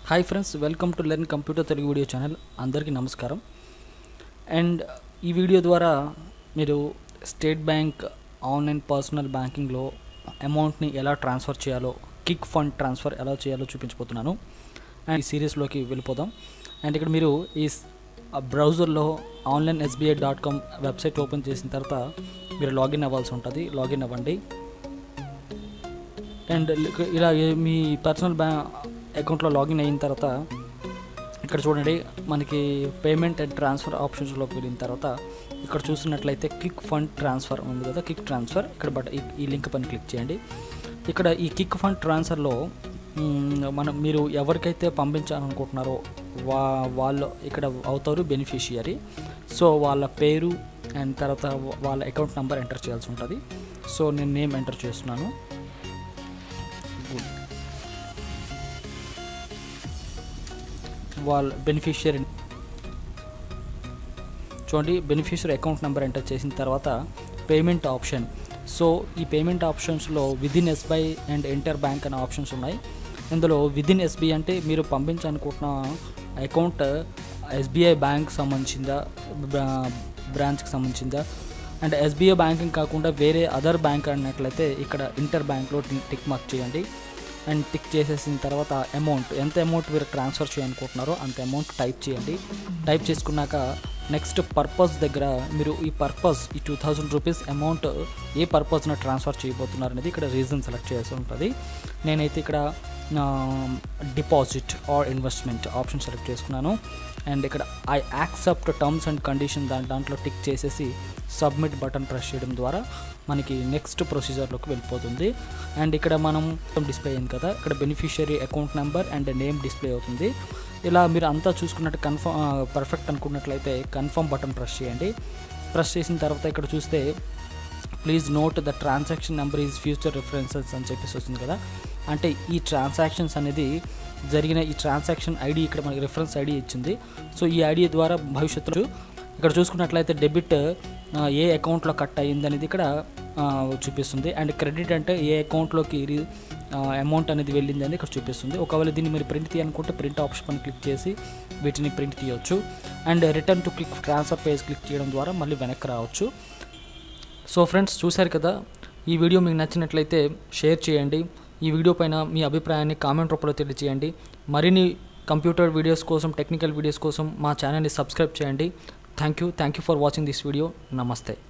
hi friends welcome to learn computer Telugu video channel అందరికీ నమస్కారం and ఈ వీడియో ద్వారా మీరు స్టేట్ బ్యాంక్ ఆన్లైన్ పర్సనల్ బ్యాంకింగ్లో అమౌంట్ని ఎలా ట్రాన్స్ఫర్ చేయాలో కిక్ ఫండ్ ట్రాన్స్ఫర్ ఎలా చేయాలో చూపించబోతున్నాను అండ్ ఈ సిరీస్లోకి వెళ్ళిపోదాం అండ్ ఇక్కడ మీరు ఈ బ్రౌజర్లో online SBI dot com website open చేసిన తర్వాత మీరు లాగిన్ అవ్వాల్సి ఉంటుంది లాగిన్ అవ్వండి అండ్ ఇలా మీ పర్సనల్ బ్యా అకౌంట్లో లాగిన్ అయిన తర్వాత ఇక్కడ చూడండి మనకి పేమెంట్ అండ్ ట్రాన్స్ఫర్ ఆప్షన్స్లోకి వెళ్ళిన తర్వాత ఇక్కడ చూసినట్లయితే క్లిక్ ఫండ్ ట్రాన్స్ఫర్ ఉంది కదా క్లిక్ ట్రాన్స్ఫర్ ఇక్కడ బట్ ఈ- ఈ లింక్ పైన క్లిక్ చేయండి ఇక్కడ ఈ క్లిక్ ఫండ్ ట్రాన్స్ఫర్లో మ్, మనం మీరు ఎవరికైతే పంపించాలనుకుంటున్నారో వా వాళ్ళు ఇక్కడ అవుతారు బెనిఫిషియరీ సో వాళ్ళ పేరు అండ్ తర్వాత వాళ్ళ అకౌంట్ నెంబర్ ఎంటర్ చేయాల్సి ఉంటుంది సో నేను నేమ్ ఎంటర్ చేస్తున్నాను గుడ్ వాళ్ళ బెనిఫిషియరీ చూడండి బెనిఫిషియరీ అకౌంట్ నెంబర్ ఎంటర్ చేసిన తర్వాత పేమెంట్ ఆప్షన్ సో ఈ పేమెంట్ ఆప్షన్స్లో within SBI and inter bank అనే ఆప్షన్స్ ఉన్నాయి ఇందులో విదిన్ ఎస్బీఐ అంటే మీరు పంపించాలనుకుంటున్న అకౌంట్ ఎస్బీఐ బ్యాంక్ సంబంధించిందా బ్రా- బ్రాంచ్కి సంబంధించిందా అండ్ ఎస్బీఐ బ్యాంకింగ్ కాకుండా వేరే అదర్ బ్యాంక్ అన్నట్లయితే ఇక్కడ ఇంటర్ బ్యాంక్లో టిక్ మార్క్ చేయండి అండ్ టిక్ చేసేసిన తర్వాత అమౌంట్ ఎంత అమౌంట్ మీరు ట్రాన్స్ఫర్ చేయాలనుకుంటున్నారో అంత అమౌంట్ టైప్ చేయండి టైప్ చేసుకున్నాక నెక్స్ట్ పర్పస్ దగ్గర మీరు ఈ పర్పస్ ఈ టూ థౌజండ్ రూపీస్ అమౌంట్ ఏ పర్పస్న ట్రాన్స్ఫర్ చేయబోతున్నారు అనేది ఇక్కడ రీజన్ సెలెక్ట్ చేయాల్సి ఉంటుంది నేనైతే ఇక్కడ deposit or investment option select చేసుకున్నాను అండ్ ఇక్కడ I accept terms and condition దాని దాంట్లో టిక్ చేసేసి సబ్మిట్ బటన్ ప్రెస్ చేయడం ద్వారా మనకి నెక్స్ట్ ప్రొసీజర్లోకి వెళ్ళిపోతుంది అండ్ ఇక్కడ మనం డిస్ప్లే అయింది కదా ఇక్కడ beneficiary account number and name display అవుతుంది ఇలా మీరు అంతా చూసుకున్నట్టు కన్ఫర్మ్ పర్ఫెక్ట్ అనుకున్నట్లయితే కన్ఫర్మ్ బటన్ ప్రెస్ చేయండి ప్రెస్ చేసిన తర్వాత ఇక్కడ చూస్తే please note the transaction number is future references అని చెప్పేసి వస్తుంది కదా అంటే ఈ ట్రాన్సాక్షన్స్ అనేది జరిగిన ఈ ట్రాన్సాక్షన్ ఐడి ఇక్కడ మనకి రిఫరెన్స్ ఐడి ఇచ్చింది సో ఈ ఐడి ద్వారా భవిష్యత్తులో ఇక్కడ చూసుకున్నట్లయితే డెబిట్ ఆ, ఏ అకౌంట్లో కట్ అయ్యింది అనేది ఇక్కడ ఆ, చూపిస్తుంది అండ్ క్రెడిట్ అంటే ఏ అకౌంట్లోకి అమౌంట్ అనేది వెళ్ళింది అని ఇక్కడ చూపిస్తుంది ఒకవేళ దీన్ని మీరు ప్రింట్ తీయాలనుకుంటే ప్రింట్ ఆప్షన్ పైన క్లిక్ చేసి వీటిని ప్రింట్ తీయవచ్చు and return to click transfer page click చేయడం ద్వారా మళ్ళీ వెనక్కి రావచ్చు సో ఫ్రెండ్స్ చూశారు కదా ఈ వీడియో మీకు నచ్చినట్లయితే షేర్ చేయండి ఈ వీడియో పైన మీ అభిప్రాయాన్ని కామెంట్ రూపంలో తెలియజేయండి మరిన్ని కంప్యూటర్ వీడియోస్ కోసం టెక్నికల్ వీడియోస్ కోసం మా ఛానల్ని సబ్స్క్రైబ్ చేయండి thank you thank you for watching this video నమస్తే